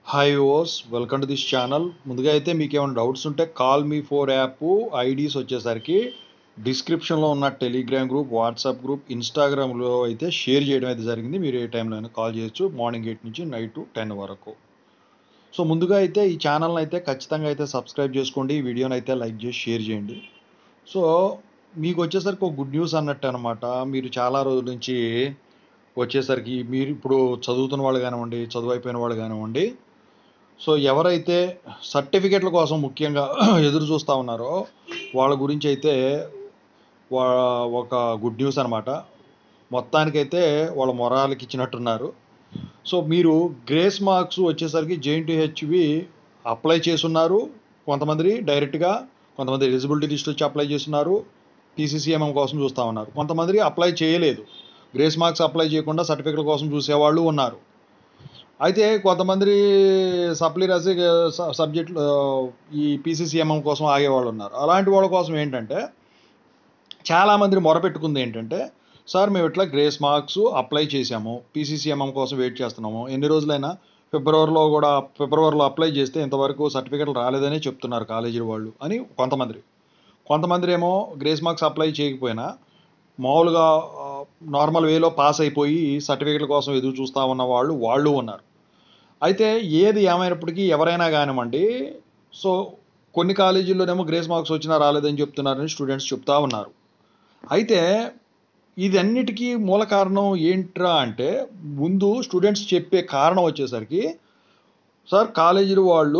hi ఓస్ welcome to this channel ముందుగా అయితే మీకు ఏమైనా డౌట్స్ ఉంటే call me for app IDs వచ్చేసరికి డిస్క్రిప్షన్లో ఉన్న టెలిగ్రామ్ గ్రూప్ వాట్సాప్ గ్రూప్ ఇన్స్టాగ్రామ్లో అయితే షేర్ చేయడం అయితే జరిగింది మీరు ఏ టైంలో అయినా కాల్ చేయొచ్చు మార్నింగ్ ఎయిట్ నుంచి నైట్ టెన్ వరకు సో ముందుగా అయితే ఈ ఛానల్ని అయితే ఖచ్చితంగా అయితే సబ్స్క్రైబ్ చేసుకోండి ఈ వీడియోని అయితే లైక్ చేసి షేర్ చేయండి సో మీకు వచ్చేసరికి ఒక గుడ్ న్యూస్ అన్నట్టు అనమాట మీరు చాలా రోజుల నుంచి వచ్చేసరికి మీరు ఇప్పుడు చదువుతున్న వాళ్ళు కానివ్వండి చదువు అయిపోయిన వాళ్ళు కానివ్వండి సో ఎవరైతే సర్టిఫికెట్ల కోసం ముఖ్యంగా ఎదురు చూస్తూ ఉన్నారో వాళ్ళ గురించి అయితే వా ఒక గుడ్ న్యూస్ అనమాట మొత్తానికైతే వాళ్ళ మొరాలకి ఇచ్చినట్టున్నారు సో మీరు గ్రేస్ మార్క్స్ వచ్చేసరికి జేఎన్టీహెచ్వి అప్లై చేసున్నారు కొంతమంది డైరెక్ట్గా కొంతమంది ఎలిజిబిలిటీ లిస్ట్ వచ్చి అప్లై చేస్తున్నారు పీసీసీఎంఎం కోసం చూస్తూ ఉన్నారు కొంతమంది అప్లై చేయలేదు గ్రేస్ మార్క్స్ అప్లై చేయకుండా సర్టిఫికెట్ల కోసం చూసేవాళ్ళు ఉన్నారు అయితే కొంతమంది సప్లీ రాసి సబ్జెక్ట్ ఈ పీసీసీఎంఎం కోసం ఆగేవాళ్ళు ఉన్నారు అలాంటి వాళ్ళ కోసం ఏంటంటే చాలామంది మొరపెట్టుకుంది ఏంటంటే సార్ మేము ఇట్లా గ్రేస్ మార్క్స్ అప్లై చేసాము పీసీసీఎంఎం కోసం వెయిట్ చేస్తున్నాము ఎన్ని రోజులైనా ఫిబ్రవరిలో కూడా ఫిబ్రవరిలో అప్లై చేస్తే ఇంతవరకు సర్టిఫికెట్లు రాలేదని చెప్తున్నారు కాలేజీ వాళ్ళు అని కొంతమంది కొంతమంది ఏమో గ్రేస్ మార్క్స్ అప్లై చేయకపోయినా మామూలుగా నార్మల్ వేలో పాస్ అయిపోయి సర్టిఫికెట్ల కోసం ఎదురు చూస్తూ ఉన్న వాళ్ళు వాళ్ళు ఉన్నారు అయితే ఏది ఏమైనప్పటికీ ఎవరైనా కానివ్వండి సో కొన్ని కాలేజీల్లోనేమో గ్రేస్ మార్క్స్ వచ్చినా రాలేదని చెప్తున్నారని స్టూడెంట్స్ చెప్తా ఉన్నారు అయితే ఇదన్నిటికీ మూల కారణం ఏంట్రా అంటే ముందు స్టూడెంట్స్ చెప్పే కారణం వచ్చేసరికి సార్ కాలేజీలు వాళ్ళు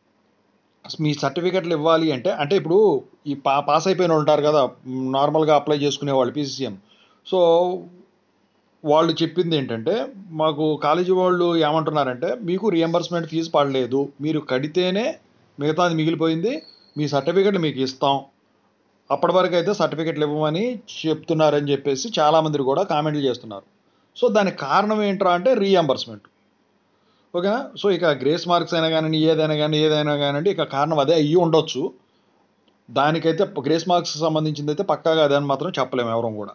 మీ సర్టిఫికెట్లు ఇవ్వాలి అంటే అంటే ఇప్పుడు ఈ పా పాస్ అయిపోయిన ఉంటారు కదా నార్మల్గా అప్లై చేసుకునే వాళ్ళు పీసీసీఎం సో వాళ్ళు చెప్పింది ఏంటంటే మాకు కాలేజీ వాళ్ళు ఏమంటున్నారంటే మీకు రియంబర్స్మెంట్ ఫీజు పడలేదు మీరు కడితేనే మిగతాది మిగిలిపోయింది మీ సర్టిఫికెట్లు మీకు ఇస్తాం అప్పటి వరకు అయితే సర్టిఫికెట్లు ఇవ్వమని చెప్తున్నారని చెప్పేసి చాలామంది కూడా కామెంట్లు చేస్తున్నారు సో దానికి కారణం ఏంట్రా అంటే రీఎంబర్స్మెంట్ ఓకేనా సో ఇక గ్రేస్ మార్క్స్ అయినా కానీ ఏదైనా కానీ ఏదైనా కానివ్వండి ఇక కారణం అదే అయ్యి ఉండొచ్చు దానికైతే గ్రేస్ మార్క్స్ సంబంధించింది అయితే పక్కాగా అదే అని మాత్రం చెప్పలేము ఎవరం కూడా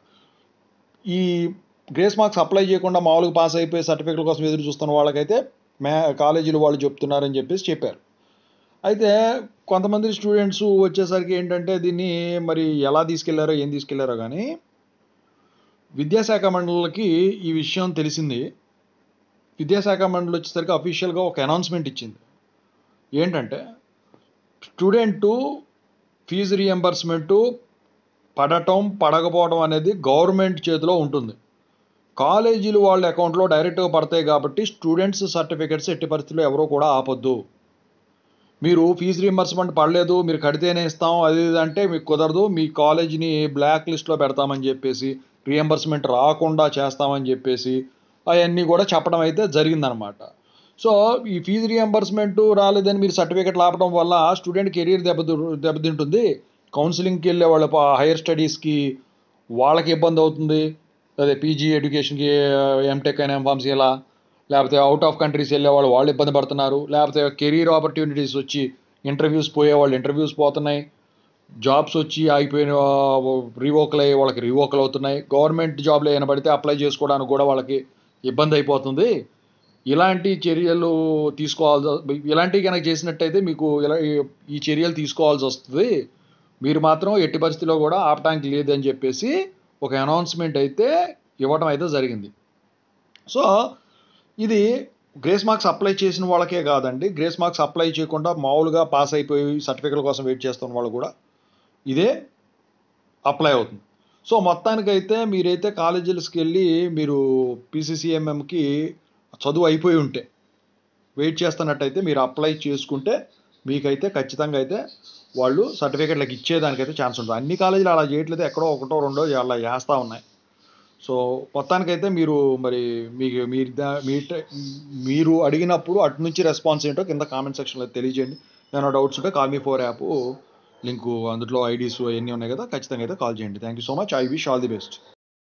ఈ గ్రేస్ మార్క్స్ అప్లై చేయకుండా మామూలుగా పాస్ అయిపోయి సర్టిఫికెట్ల కోసం ఎదురు చూస్తున్న వాళ్ళకైతే మే కాలేజీలు వాళ్ళు చెప్తున్నారని చెప్పేసి చెప్పారు అయితే కొంతమంది స్టూడెంట్స్ వచ్చేసరికి ఏంటంటే దీన్ని మరి ఎలా తీసుకెళ్లారో ఏం తీసుకెళ్లారో కానీ విద్యాశాఖ మండలికి ఈ విషయం తెలిసింది విద్యాశాఖ మండలి వచ్చేసరికి అఫీషియల్గా ఒక అనౌన్స్మెంట్ ఇచ్చింది ఏంటంటే స్టూడెంటు ఫీజు రియంబర్స్మెంటు పడటం పడకపోవడం అనేది గవర్నమెంట్ చేతిలో ఉంటుంది కాలేజీలు వాళ్ళ అకౌంట్లో డైరెక్ట్గా పడతాయి కాబట్టి స్టూడెంట్స్ సర్టిఫికెట్స్ ఎట్టి పరిస్థితుల్లో ఎవరో కూడా ఆపొద్దు మీరు ఫీజు రియంబర్స్మెంట్ పడలేదు మీరు కడితేనే ఇస్తాం అది అంటే మీకు కుదరదు మీ కాలేజీని బ్లాక్ లిస్ట్లో పెడతామని చెప్పేసి రియంబర్స్మెంట్ రాకుండా చేస్తామని చెప్పేసి అవన్నీ కూడా చెప్పడం అయితే జరిగిందనమాట సో ఈ ఫీజు రియంబర్స్మెంట్ రాలేదని మీరు సర్టిఫికెట్లు ఆపడం వల్ల స్టూడెంట్ కెరీర్ దెబ్బ దెబ్బతింటుంది కౌన్సిలింగ్కి వెళ్ళే వాళ్ళ హైయర్ స్టడీస్కి వాళ్ళకి ఇబ్బంది అవుతుంది అదే పీజీ ఎడ్యుకేషన్కి ఎంటెక్ అయినా ఎంఫామ్సీ ఇలా లేకపోతే అవుట్ ఆఫ్ కంట్రీస్ వెళ్ళే వాళ్ళు వాళ్ళు ఇబ్బంది పడుతున్నారు లేకపోతే కెరీర్ ఆపర్చునిటీస్ వచ్చి ఇంటర్వ్యూస్ పోయే వాళ్ళు ఇంటర్వ్యూస్ పోతున్నాయి జాబ్స్ వచ్చి ఆగిపోయిన రీవోకల్ అయ్యే వాళ్ళకి రీవోకల్ అవుతున్నాయి గవర్నమెంట్ జాబ్లో ఏమైనా పడితే అప్లై చేసుకోవడానికి కూడా వాళ్ళకి ఇబ్బంది అయిపోతుంది ఇలాంటి చర్యలు తీసుకోవాల్సి ఇలాంటివి కనుక చేసినట్టయితే మీకు ఇలా ఈ చర్యలు తీసుకోవాల్సి వస్తుంది మీరు మాత్రం ఎట్టి పరిస్థితిలో కూడా ఆపటానికి లేదని చెప్పేసి ఒక అనౌన్స్మెంట్ అయితే ఇవ్వడం అయితే జరిగింది సో ఇది గ్రేస్ మార్క్స్ అప్లై చేసిన వాళ్ళకే కాదండి గ్రేస్ మార్క్స్ అప్లై చేయకుండా మామూలుగా పాస్ అయిపోయి సర్టిఫికెట్ల కోసం వెయిట్ చేస్తున్న వాళ్ళు కూడా ఇదే అప్లై అవుతుంది సో మొత్తానికైతే మీరైతే కాలేజీలకి వెళ్ళి మీరు పీసీసీఎంఎంకి చదువు అయిపోయి ఉంటే వెయిట్ చేస్తున్నట్టయితే మీరు అప్లై చేసుకుంటే మీకైతే ఖచ్చితంగా అయితే వాళ్ళు సర్టిఫికెట్లకు ఇచ్చేదానికైతే ఛాన్స్ ఉంటుంది అన్ని కాలేజీలు అలా చేయట్లేదు ఎక్కడో ఒకటో రెండో అలా చేస్తూ ఉన్నాయి సో మొత్తానికైతే మీరు మరి మీకు మీరు మీరు అడిగినప్పుడు అటు నుంచి రెస్పాన్స్ ఏంటో కింద కామెంట్ సెక్షన్లో తెలియజేయండి ఏమైనా డౌట్స్ ఉంటే call me for app link అందులో ఐడీస్ అవన్నీ ఉన్నాయి కదా ఖచ్చితంగా అయితే కాల్ చేయండి thank you so much I wish all the best